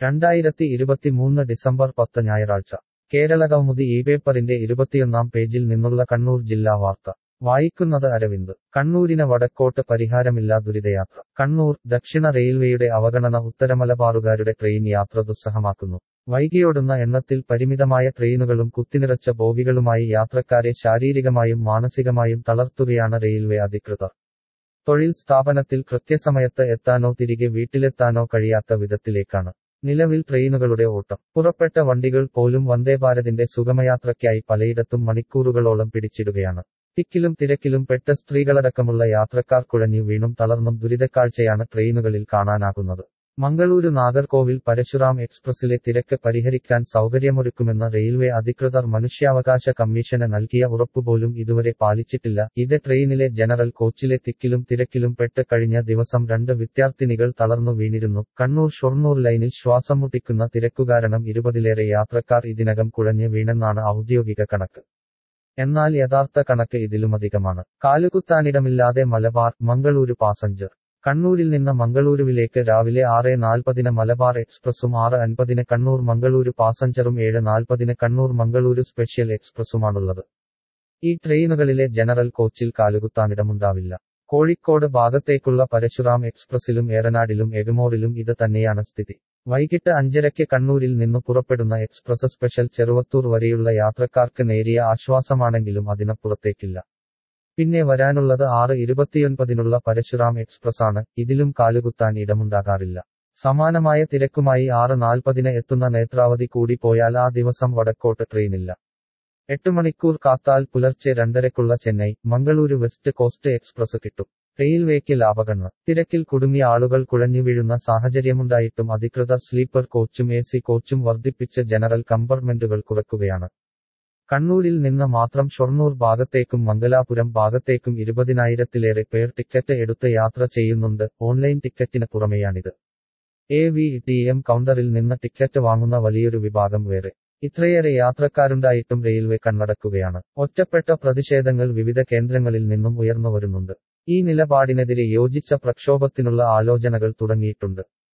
രണ്ടായിരത്തി ഇരുപത്തിമൂന്ന് ഡിസംബർ പത്ത് ഞായറാഴ്ച കേരളകൗമുദി ഈ പേപ്പറിന്റെ ഇരുപത്തിയൊന്നാം പേജിൽ നിന്നുള്ള കണ്ണൂർ ജില്ലാ വാർത്ത വായിക്കുന്നത് അരവിന്ദ് കണ്ണൂരിന് വടക്കോട്ട് പരിഹാരമില്ലാ ദുരിതയാത്ര കണ്ണൂർ ദക്ഷിണ റെയിൽവേയുടെ അവഗണന ഉത്തരമലബാറുകാരുടെ ട്രെയിൻ യാത്ര ദുസ്സഹമാക്കുന്നു വൈകിയോടുന്ന എണ്ണത്തിൽ പരിമിതമായ ട്രെയിനുകളും കുത്തിനിറച്ച ബോഗികളുമായി യാത്രക്കാരെ ശാരീരികമായും മാനസികമായും തളർത്തുകയാണ് റെയിൽവേ അധികൃതർ തൊഴിൽ സ്ഥാപനത്തിൽ കൃത്യസമയത്ത് എത്താനോ തിരികെ വീട്ടിലെത്താനോ കഴിയാത്ത വിധത്തിലേക്കാണ് നിലവിൽ ട്രെയിനുകളുടെ ഓട്ടം പുറപ്പെട്ട വണ്ടികൾ പോലും വന്ദേഭാരതിന്റെ സുഗമയാത്രയ്ക്കായി പലയിടത്തും മണിക്കൂറുകളോളം പിടിച്ചിടുകയാണ് തിക്കിലും തിരക്കിലും പെട്ട സ്ത്രീകളടക്കമുള്ള യാത്രക്കാർ കുഴഞ്ഞു വീണും തളർന്നും ദുരിതക്കാഴ്ചയാണ് ട്രെയിനുകളിൽ കാണാനാകുന്നത് മംഗളൂരു നാഗർകോവിൽ പരശുറാം എക്സ്പ്രസിലെ തിരക്ക് പരിഹരിക്കാൻ സൗകര്യമൊരുക്കുമെന്ന് റെയിൽവേ അധികൃതർ മനുഷ്യാവകാശ കമ്മീഷന് നൽകിയ ഉറപ്പുപോലും ഇതുവരെ പാലിച്ചിട്ടില്ല ഇത് ട്രെയിനിലെ ജനറൽ കോച്ചിലെ തിക്കിലും തിരക്കിലും പെട്ട് കഴിഞ്ഞ ദിവസം രണ്ട് വിദ്യാർത്ഥിനികൾ തളർന്നു വീണിരുന്നു കണ്ണൂർ ഷൊർണൂർ ലൈനിൽ ശ്വാസം മുട്ടിക്കുന്ന തിരക്കുകാരണം ഇരുപതിലേറെ യാത്രക്കാർ ഇതിനകം കുഴഞ്ഞു വീണെന്നാണ് ഔദ്യോഗിക കണക്ക് എന്നാൽ യഥാർത്ഥ കണക്ക് ഇതിലുമധികമാണ് കാലുകുത്താനിടമില്ലാതെ മലബാർ മംഗളൂരു പാസഞ്ചർ കണ്ണൂരിൽ നിന്ന് മംഗളൂരുവിലേക്ക് രാവിലെ ആറ് നാൽപ്പതിന് മലബാർ എക്സ്പ്രസും ആറ് അൻപതിന് കണ്ണൂർ മംഗളൂരു പാസഞ്ചറും ഏഴ് നാൽപ്പതിന് കണ്ണൂർ മംഗളൂരു സ്പെഷ്യൽ എക്സ്പ്രസുമാണുള്ളത് ഈ ട്രെയിനുകളിലെ ജനറൽ കോച്ചിൽ കാലുകുത്താനിടമുണ്ടാവില്ല കോഴിക്കോട് ഭാഗത്തേക്കുള്ള പരശുറാം എക്സ്പ്രസിലും ഏറനാടിലും എഗമോറിലും ഇത് തന്നെയാണ് സ്ഥിതി വൈകിട്ട് അഞ്ചരയ്ക്ക് കണ്ണൂരിൽ നിന്നു പുറപ്പെടുന്ന എക്സ്പ്രസ് സ്പെഷ്യൽ ചെറുവത്തൂർ വരെയുള്ള യാത്രക്കാർക്ക് നേരിയ ആശ്വാസമാണെങ്കിലും അതിനപ്പുറത്തേക്കില്ല പിന്നെ വരാനുള്ളത് ആറ് ഇരുപത്തിയൊൻപതിനുള്ള പരശുറാം എക്സ്പ്രസ് ആണ് ഇതിലും കാലുകുത്താൻ ഇടമുണ്ടാകാറില്ല സമാനമായ തിരക്കുമായി ആറ് നാൽപ്പതിന് എത്തുന്ന നേത്രാവതി കൂടി പോയാൽ ആ ദിവസം വടക്കോട്ട് ട്രെയിനില്ല എട്ട് മണിക്കൂർ കാത്താൽ പുലർച്ചെ രണ്ടരക്കുള്ള Chennai Mangaluru west coast express കിട്ടും റെയിൽവേക്ക് ലാഭഗണന തിരക്കിൽ കുടുങ്ങിയ ആളുകൾ കുഴഞ്ഞു വീഴുന്ന സാഹചര്യമുണ്ടായിട്ടും അധികൃതർ സ്ലീപ്പർ കോച്ചും എ സി കോച്ചും വർദ്ധിപ്പിച്ച് ജനറൽ കമ്പാർട്ട്മെന്റുകൾ കുറക്കുകയാണ് കണ്ണൂരിൽ നിന്ന് മാത്രം ഷൊർണൂർ ഭാഗത്തേക്കും മംഗലാപുരം ഭാഗത്തേക്കും ഇരുപതിനായിരത്തിലേറെ പേർ ടിക്കറ്റ് എടുത്ത് യാത്ര ചെയ്യുന്നുണ്ട് ഓൺലൈൻ ടിക്കറ്റിന് പുറമെയാണിത് എ വി ടി എം കൗണ്ടറിൽ നിന്ന് ടിക്കറ്റ് വാങ്ങുന്ന വലിയൊരു വിഭാഗം വേറെ ഇത്രയേറെ യാത്രക്കാരുണ്ടായിട്ടും റെയിൽവേ കണ്ണടക്കുകയാണ് ഒറ്റപ്പെട്ട പ്രതിഷേധങ്ങൾ വിവിധ കേന്ദ്രങ്ങളിൽ നിന്നും ഉയർന്നു വരുന്നുണ്ട് ഈ നിലപാടിനെതിരെ യോജിച്ച പ്രക്ഷോഭത്തിനുള്ള ആലോചനകൾ തുടങ്ങിയിട്ടുണ്ട്